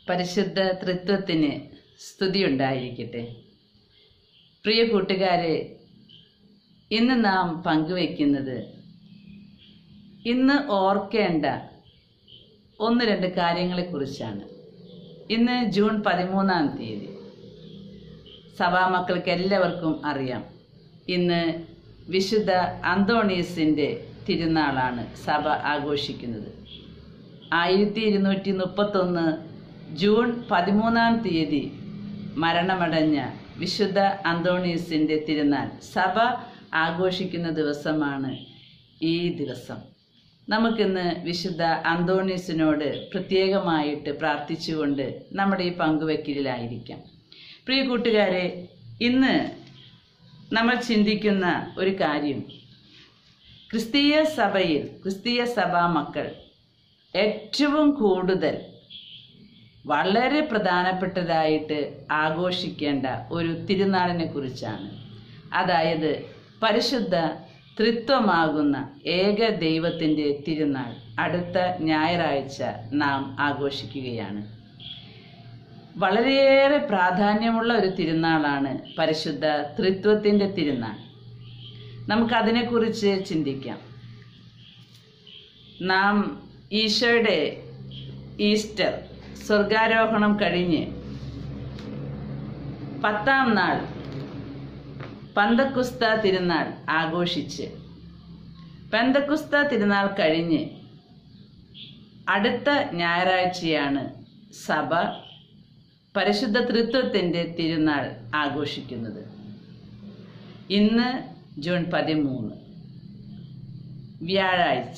പരിശുദ്ധ തൃത്വത്തിന് സ്തുതി ഉണ്ടായിരിക്കട്ടെ പ്രിയ കൂട്ടുകാരെ ഇന്ന് നാം പങ്കുവയ്ക്കുന്നത് ഇന്ന് ഓർക്കേണ്ട ഒന്ന് രണ്ട് കാര്യങ്ങളെക്കുറിച്ചാണ് ഇന്ന് ജൂൺ പതിമൂന്നാം തീയതി സഭാമക്കൾക്ക് എല്ലാവർക്കും അറിയാം ഇന്ന് വിശുദ്ധ അന്തോണീസിൻ്റെ തിരുനാളാണ് സഭ ആഘോഷിക്കുന്നത് ആയിരത്തി ഇരുന്നൂറ്റി മുപ്പത്തൊന്ന് ജൂൺ പതിമൂന്നാം തീയതി മരണമടഞ്ഞ വിശുദ്ധ അന്തോണീസിൻ്റെ തിരുനാൾ സഭ ആഘോഷിക്കുന്ന ദിവസമാണ് ഈ ദിവസം നമുക്കിന്ന് വിശുദ്ധ അന്തോണീസിനോട് പ്രത്യേകമായിട്ട് പ്രാർത്ഥിച്ചുകൊണ്ട് നമ്മുടെ ഈ പങ്കുവെക്കലിലായിരിക്കാം പ്രിയ കൂട്ടുകാരെ ഇന്ന് നമ്മൾ ചിന്തിക്കുന്ന ഒരു കാര്യം ക്രിസ്തീയ സഭയിൽ ക്രിസ്തീയ സഭാ മക്കൾ ഏറ്റവും കൂടുതൽ വളരെ പ്രധാനപ്പെട്ടതായിട്ട് ആഘോഷിക്കേണ്ട ഒരു തിരുനാളിനെ കുറിച്ചാണ് അതായത് പരിശുദ്ധ ത്രിത്വമാകുന്ന ഏക ദൈവത്തിൻ്റെ തിരുനാൾ അടുത്ത ഞായറാഴ്ച നാം ആഘോഷിക്കുകയാണ് വളരെയേറെ പ്രാധാന്യമുള്ള ഒരു തിരുനാളാണ് പരിശുദ്ധ ത്രിത്വത്തിൻ്റെ തിരുനാൾ നമുക്കതിനെക്കുറിച്ച് ചിന്തിക്കാം നാം ഈശോയുടെ ഈസ്റ്റർ സ്വർഗാരോഹണം കഴിഞ്ഞ് പത്താം നാൾ പന്തക്കുസ്ത തിരുനാൾ ആഘോഷിച്ച് പന്തക്കുസ്ത തിരുനാൾ കഴിഞ്ഞ് അടുത്ത ഞായറാഴ്ചയാണ് സഭ പരിശുദ്ധ തൃത്വത്തിൻ്റെ തിരുനാൾ ആഘോഷിക്കുന്നത് ഇന്ന് ജൂൺ പതിമൂന്ന് വ്യാഴാഴ്ച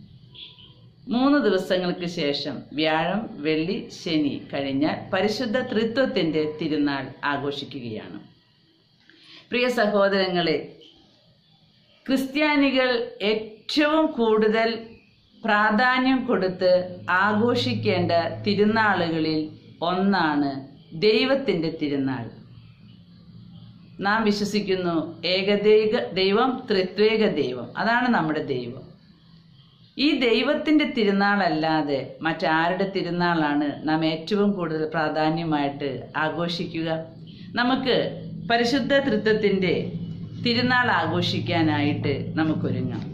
മൂന്ന് ദിവസങ്ങൾക്ക് ശേഷം വ്യാഴം വെള്ളി ശനി കഴിഞ്ഞാൽ പരിശുദ്ധ തൃത്വത്തിൻ്റെ തിരുനാൾ ആഘോഷിക്കുകയാണ് പ്രിയ സഹോദരങ്ങളെ ക്രിസ്ത്യാനികൾ ഏറ്റവും കൂടുതൽ പ്രാധാന്യം കൊടുത്ത് ആഘോഷിക്കേണ്ട തിരുനാളുകളിൽ ഒന്നാണ് ദൈവത്തിൻ്റെ തിരുനാൾ നാം വിശ്വസിക്കുന്നു ഏകദൈക ദൈവം ത്രിത്വേക ദൈവം അതാണ് നമ്മുടെ ദൈവം ഈ ദൈവത്തിൻ്റെ തിരുനാളല്ലാതെ മറ്റാരുടെ തിരുനാളാണ് നാം ഏറ്റവും കൂടുതൽ പ്രാധാന്യമായിട്ട് ആഘോഷിക്കുക നമുക്ക് പരിശുദ്ധ തൃത്വത്തിൻ്റെ തിരുനാൾ ആഘോഷിക്കാനായിട്ട് നമുക്കൊരുങ്ങാം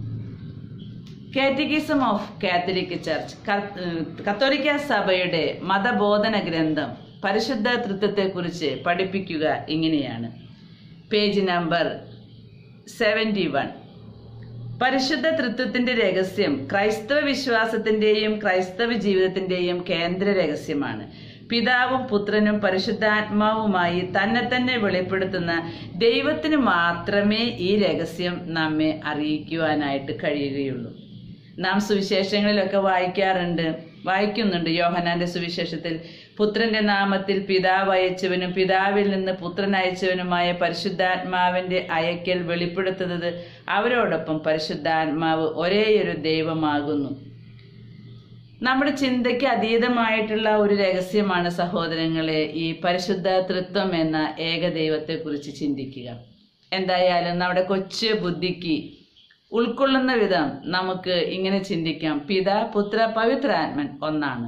കാറ്റഗിസം ഓഫ് കാത്തലിക് ചർച്ച് കത്തോലിക്ക സഭയുടെ മതബോധന ഗ്രന്ഥം പരിശുദ്ധ തൃത്വത്തെക്കുറിച്ച് പഠിപ്പിക്കുക ഇങ്ങനെയാണ് പേജ് നമ്പർ സെവൻറ്റി വൺ പരിശുദ്ധ തൃത്വത്തിന്റെ രഹസ്യം ക്രൈസ്തവ വിശ്വാസത്തിന്റെയും ക്രൈസ്തവ ജീവിതത്തിന്റെയും കേന്ദ്ര രഹസ്യമാണ് പിതാവും പുത്രനും പരിശുദ്ധാത്മാവുമായി തന്നെ തന്നെ വെളിപ്പെടുത്തുന്ന ദൈവത്തിന് മാത്രമേ ഈ രഹസ്യം നമ്മെ അറിയിക്കുവാനായിട്ട് കഴിയുകയുള്ളൂ നാം സുവിശേഷങ്ങളിലൊക്കെ വായിക്കാറുണ്ട് വായിക്കുന്നുണ്ട് യോഹനാന്റെ സുവിശേഷത്തിൽ പുത്രന്റെ നാമത്തിൽ പിതാവ് അയച്ചവനും പിതാവിൽ നിന്ന് പുത്രൻ അയച്ചവനുമായ പരിശുദ്ധാത്മാവിന്റെ അയക്കൽ വെളിപ്പെടുത്തുന്നത് അവരോടൊപ്പം പരിശുദ്ധാത്മാവ് ഒരേയൊരു ദൈവമാകുന്നു നമ്മുടെ ചിന്തയ്ക്ക് അതീതമായിട്ടുള്ള ഒരു രഹസ്യമാണ് സഹോദരങ്ങളെ ഈ പരിശുദ്ധ തൃത്വം എന്ന ഏകദൈവത്തെക്കുറിച്ച് ചിന്തിക്കുക എന്തായാലും നമ്മുടെ കൊച്ചു ബുദ്ധിക്ക് ഉൾക്കൊള്ളുന്ന വിധം നമുക്ക് ഇങ്ങനെ ചിന്തിക്കാം പിത പുത്ര പവിത്രാത്മൻ ഒന്നാണ്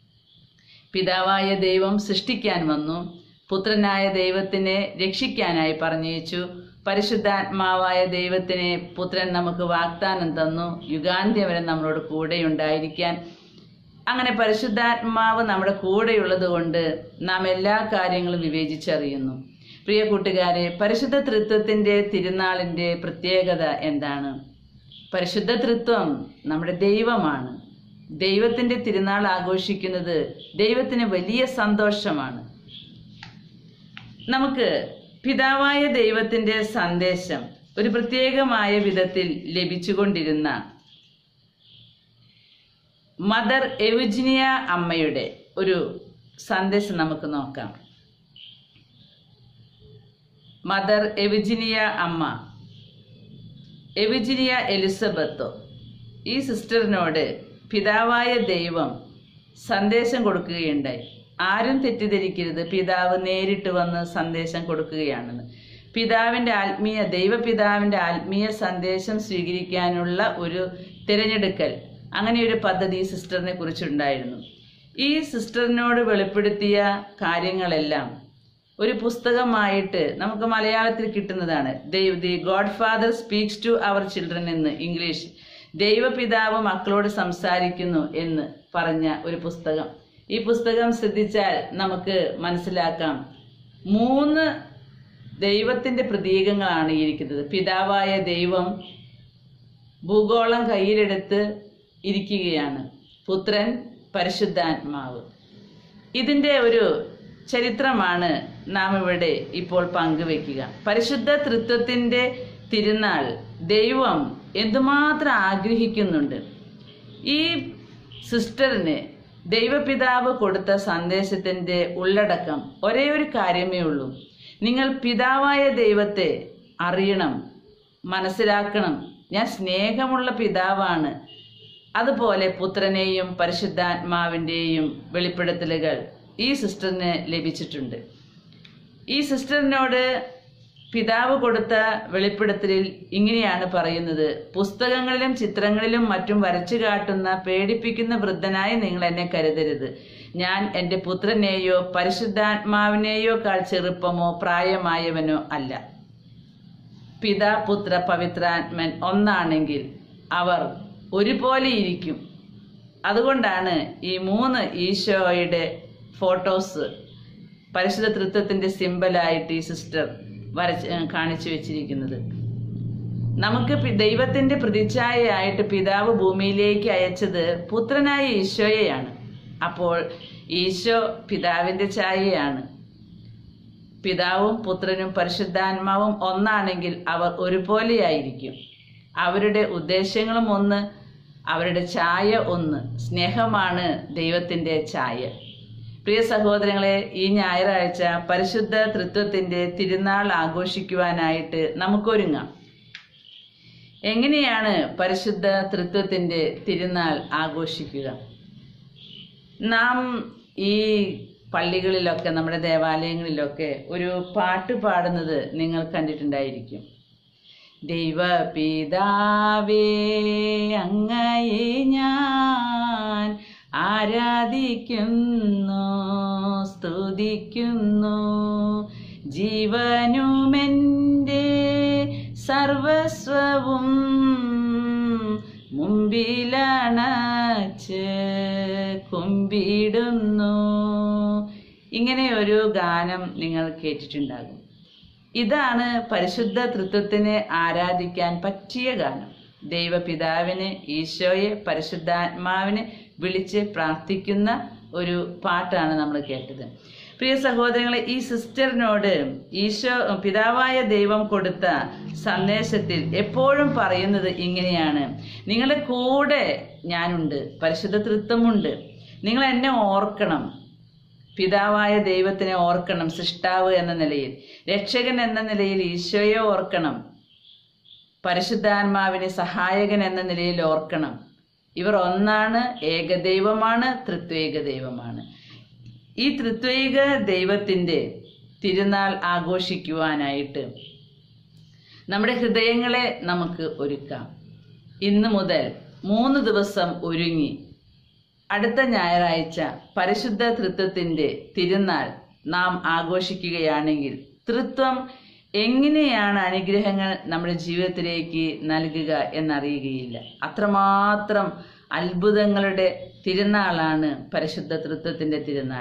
പിതാവായ ദൈവം സൃഷ്ടിക്കാൻ വന്നു പുത്രനായ ദൈവത്തിനെ രക്ഷിക്കാനായി പറഞ്ഞയച്ചു പരിശുദ്ധാത്മാവായ ദൈവത്തിനെ പുത്രൻ നമുക്ക് വാഗ്ദാനം തന്നു യുഗാന്ത്യം വരെ നമ്മളോട് കൂടെയുണ്ടായിരിക്കാൻ അങ്ങനെ പരിശുദ്ധാത്മാവ് നമ്മുടെ കൂടെയുള്ളത് കൊണ്ട് നാം എല്ലാ കാര്യങ്ങളും വിവേചിച്ചറിയുന്നു പ്രിയ കൂട്ടുകാരെ പരിശുദ്ധ തൃത്വത്തിന്റെ തിരുനാളിന്റെ പ്രത്യേകത എന്താണ് പരിശുദ്ധ തൃത്വം നമ്മുടെ ദൈവമാണ് ദൈവത്തിന്റെ തിരുനാൾ ആഘോഷിക്കുന്നത് ദൈവത്തിന് വലിയ സന്തോഷമാണ് നമുക്ക് പിതാവായ ദൈവത്തിന്റെ സന്ദേശം ഒരു പ്രത്യേകമായ വിധത്തിൽ ലഭിച്ചുകൊണ്ടിരുന്ന മദർ എവിജിനിയ അമ്മയുടെ ഒരു സന്ദേശം നമുക്ക് നോക്കാം മദർ എവിജിനിയ അമ്മ എവിജിനിയ എലിസബത്തോ ഈ സിസ്റ്ററിനോട് പിതാവായ ദൈവം സന്ദേശം കൊടുക്കുകയുണ്ടായി ആരും തെറ്റിദ്ധരിക്കരുത് പിതാവ് നേരിട്ട് വന്ന് സന്ദേശം കൊടുക്കുകയാണെന്ന് പിതാവിൻ്റെ ആത്മീയ ദൈവപിതാവിൻ്റെ ആത്മീയ സന്ദേശം സ്വീകരിക്കാനുള്ള ഒരു തിരഞ്ഞെടുക്കൽ അങ്ങനെ ഒരു പദ്ധതി സിസ്റ്ററിനെ കുറിച്ചുണ്ടായിരുന്നു ഈ സിസ്റ്ററിനോട് വെളിപ്പെടുത്തിയ കാര്യങ്ങളെല്ലാം ഒരു പുസ്തകമായിട്ട് നമുക്ക് മലയാളത്തിൽ കിട്ടുന്നതാണ് ദൈവ the god father speaks to our children എന്ന് ഇംഗ്ലീഷ് ദൈവപിതാവ് മക്കളോട് സംസാരിക്കുന്നു എന്ന് പറഞ്ഞ ഒരു പുസ്തകം ഈ പുസ്തകം ശ്രദ്ധിച്ചാൽ നമുക്ക് മനസ്സിലാക്കാം മൂന്ന് ദൈവത്തിന്റെ പ്രതീകങ്ങളാണ് ഈ ഇരിക്കുന്നത് പിതാവായ ദൈവം ഭൂഗോളം കയ്യിലെടുത്ത് ഇരിക്കുകയാണ് പുത്രൻ പരിശുദ്ധാത്മാവ് ഇതിൻ്റെ ഒരു ചരിത്രമാണ് നാം ഇവിടെ ഇപ്പോൾ പങ്കുവെക്കുക പരിശുദ്ധ തൃത്വത്തിൻ്റെ തിരുനാൾ ദൈവം എന്തുമാത്രം ആഗ്രഹിക്കുന്നുണ്ട് ഈ സിസ്റ്ററിന് ദൈവപിതാവ് കൊടുത്ത സന്ദേശത്തിൻ്റെ ഉള്ളടക്കം ഒരേ ഒരു കാര്യമേ ഉള്ളൂ നിങ്ങൾ പിതാവായ ദൈവത്തെ അറിയണം മനസ്സിലാക്കണം ഞാൻ സ്നേഹമുള്ള പിതാവാണ് അതുപോലെ പുത്രനെയും പരിശുദ്ധാത്മാവിൻ്റെയും വെളിപ്പെടുത്തലുകൾ ഈ സിസ്റ്ററിന് ലഭിച്ചിട്ടുണ്ട് ഈ സിസ്റ്ററിനോട് പിതാവ് കൊടുത്ത വെളിപ്പെടുത്തലിൽ ഇങ്ങനെയാണ് പറയുന്നത് പുസ്തകങ്ങളിലും ചിത്രങ്ങളിലും മറ്റും വരച്ചു കാട്ടുന്ന പേടിപ്പിക്കുന്ന വൃദ്ധനായി നിങ്ങൾ എന്നെ കരുതരുത് ഞാൻ എൻ്റെ പുത്രനെയോ പരിശുദ്ധാത്മാവിനെയോ കാൾ ചെറുപ്പമോ പ്രായമായവനോ അല്ല പിതാ പുത്ര പവിത്രാത്മൻ ഒന്നാണെങ്കിൽ അവർ ഒരുപോലെ ഇരിക്കും അതുകൊണ്ടാണ് ഈ മൂന്ന് ഈശോയുടെ ഫോട്ടോസ് പരിശുദ്ധ തൃത്വത്തിന്റെ സിമ്പലായിട്ട് ഈ സിസ്റ്റർ വരച്ച് ഏഹ് കാണിച്ചു വെച്ചിരിക്കുന്നത് നമുക്ക് പി- ദൈവത്തിന്റെ പ്രതിച്ഛായയായിട്ട് പിതാവ് ഭൂമിയിലേക്ക് അയച്ചത് പുത്രനായ ഈശോയെയാണ് അപ്പോൾ ഈശോ പിതാവിന്റെ ഛായയാണ് പിതാവും പുത്രനും പരിശുദ്ധാത്മാവും ഒന്നാണെങ്കിൽ അവർ ഒരുപോലെയായിരിക്കും അവരുടെ ഉദ്ദേശങ്ങളും ഒന്ന് അവരുടെ ഛായ ഒന്ന് സ്നേഹമാണ് ദൈവത്തിൻ്റെ ഛായ പ്രിയ സഹോദരങ്ങളെ ഈ ഞായറാഴ്ച പരിശുദ്ധ തൃത്വത്തിൻ്റെ തിരുനാൾ ആഘോഷിക്കുവാനായിട്ട് നമുക്കൊരുങ്ങാം എങ്ങനെയാണ് പരിശുദ്ധ തൃത്വത്തിൻ്റെ തിരുനാൾ ആഘോഷിക്കുക നാം ഈ പള്ളികളിലൊക്കെ നമ്മുടെ ദേവാലയങ്ങളിലൊക്കെ ഒരു പാട്ട് പാടുന്നത് നിങ്ങൾ കണ്ടിട്ടുണ്ടായിരിക്കും ദൈവപിതാവേ അങ്ങയെ ഞാൻ ആരാധിക്കുന്നു സ്തുതിക്കുന്നു ജീവനുമെൻ്റെ സർവസ്വവും മുമ്പിലണച്ച് കുമ്പിടുന്നു ഇങ്ങനെ ഒരു ഗാനം നിങ്ങൾ കേട്ടിട്ടുണ്ടാകും ഇതാണ് പരിശുദ്ധ തൃത്വത്തിനെ ആരാധിക്കാൻ പറ്റിയ ഗാനം ദൈവപിതാവിനെ ഈശോയെ പരിശുദ്ധാത്മാവിനെ വിളിച്ച് പ്രാർത്ഥിക്കുന്ന ഒരു പാട്ടാണ് നമ്മൾ കേട്ടത് പ്രിയ സഹോദരങ്ങളെ ഈ സിസ്റ്ററിനോട് ഈശോ പിതാവായ ദൈവം കൊടുത്ത സന്ദേശത്തിൽ എപ്പോഴും പറയുന്നത് ഇങ്ങനെയാണ് നിങ്ങളുടെ കൂടെ ഞാനുണ്ട് പരിശുദ്ധ തൃത്വമുണ്ട് നിങ്ങൾ എന്നെ ഓർക്കണം പിതാവായ ദൈവത്തിനെ ഓർക്കണം സൃഷ്ടാവ് എന്ന നിലയിൽ രക്ഷകൻ എന്ന നിലയിൽ ഈശോയെ ഓർക്കണം പരിശുദ്ധാത്മാവിനെ സഹായകൻ എന്ന നിലയിൽ ഓർക്കണം ഇവർ ഒന്നാണ് ഏകദൈവമാണ് തൃത്വേക ദൈവമാണ് ഈ ത്രിത്വൈക ദൈവത്തിൻ്റെ തിരുനാൾ ആഘോഷിക്കുവാനായിട്ട് നമ്മുടെ ഹൃദയങ്ങളെ നമുക്ക് ഒരുക്കാം ഇന്ന് മുതൽ മൂന്ന് ദിവസം ഒരുങ്ങി അടുത്ത ഞായറാഴ്ച പരിശുദ്ധ തൃത്വത്തിൻ്റെ തിരുനാൾ നാം ആഘോഷിക്കുകയാണെങ്കിൽ തൃത്വം എങ്ങനെയാണ് അനുഗ്രഹങ്ങൾ നമ്മുടെ ജീവിതത്തിലേക്ക് നൽകുക എന്നറിയുകയില്ല അത്രമാത്രം അത്ഭുതങ്ങളുടെ തിരുനാളാണ് പരിശുദ്ധ തൃത്വത്തിൻ്റെ തിരുനാൾ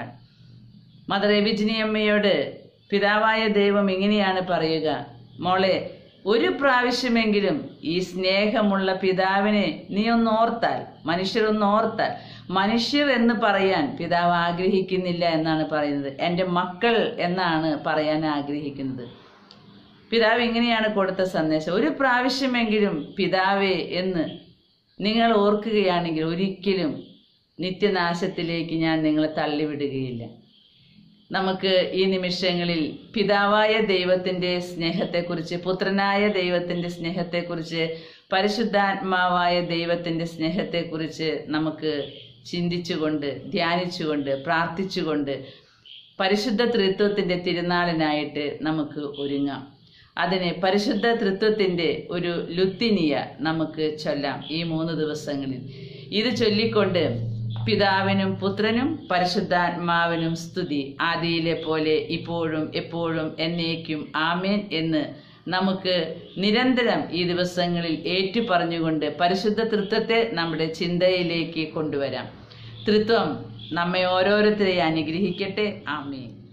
മദർ എബിജിനിയമ്മയോട് പിതാവായ ദൈവം ഇങ്ങനെയാണ് പറയുക മോളെ ഒരു പ്രാവശ്യമെങ്കിലും ഈ സ്നേഹമുള്ള പിതാവിനെ നീ ഒന്ന് ഓർത്താൽ മനുഷ്യരൊന്ന് ഓർത്താൽ മനുഷ്യർ എന്ന് പറയാൻ പിതാവ് ആഗ്രഹിക്കുന്നില്ല എന്നാണ് പറയുന്നത് എൻ്റെ മക്കൾ എന്നാണ് പറയാൻ ആഗ്രഹിക്കുന്നത് പിതാവ് ഇങ്ങനെയാണ് കൊടുത്ത സന്ദേശം ഒരു പ്രാവശ്യമെങ്കിലും പിതാവേ എന്ന് നിങ്ങൾ ഓർക്കുകയാണെങ്കിൽ ഒരിക്കലും നിത്യനാശത്തിലേക്ക് ഞാൻ നിങ്ങളെ തള്ളിവിടുകയില്ല നമുക്ക് ഈ നിമിഷങ്ങളിൽ പിതാവായ ദൈവത്തിൻ്റെ സ്നേഹത്തെക്കുറിച്ച് പുത്രനായ ദൈവത്തിൻ്റെ സ്നേഹത്തെക്കുറിച്ച് പരിശുദ്ധാത്മാവായ ദൈവത്തിൻ്റെ സ്നേഹത്തെക്കുറിച്ച് നമുക്ക് ചിന്തിച്ചുകൊണ്ട് ധ്യാനിച്ചുകൊണ്ട് പ്രാർത്ഥിച്ചുകൊണ്ട് പരിശുദ്ധ തൃത്വത്തിൻ്റെ തിരുനാളിനായിട്ട് നമുക്ക് ഒരുങ്ങാം അതിന് പരിശുദ്ധ തൃത്വത്തിൻ്റെ ഒരു ലുത്തിനിയ നമുക്ക് ചൊല്ലാം ഈ മൂന്ന് ദിവസങ്ങളിൽ ഇത് ചൊല്ലിക്കൊണ്ട് പിതാവിനും പുത്രനും പരിശുദ്ധാത്മാവിനും സ്തുതി ആദിയിലെ പോലെ ഇപ്പോഴും എപ്പോഴും എന്നേക്കും ആമേൻ എന്ന് നമുക്ക് നിരന്തരം ഈ ദിവസങ്ങളിൽ ഏറ്റുപറഞ്ഞുകൊണ്ട് പരിശുദ്ധ തൃത്വത്തെ നമ്മുടെ ചിന്തയിലേക്ക് കൊണ്ടുവരാം തൃത്വം നമ്മെ ഓരോരുത്തരെയും അനുഗ്രഹിക്കട്ടെ ആമേൻ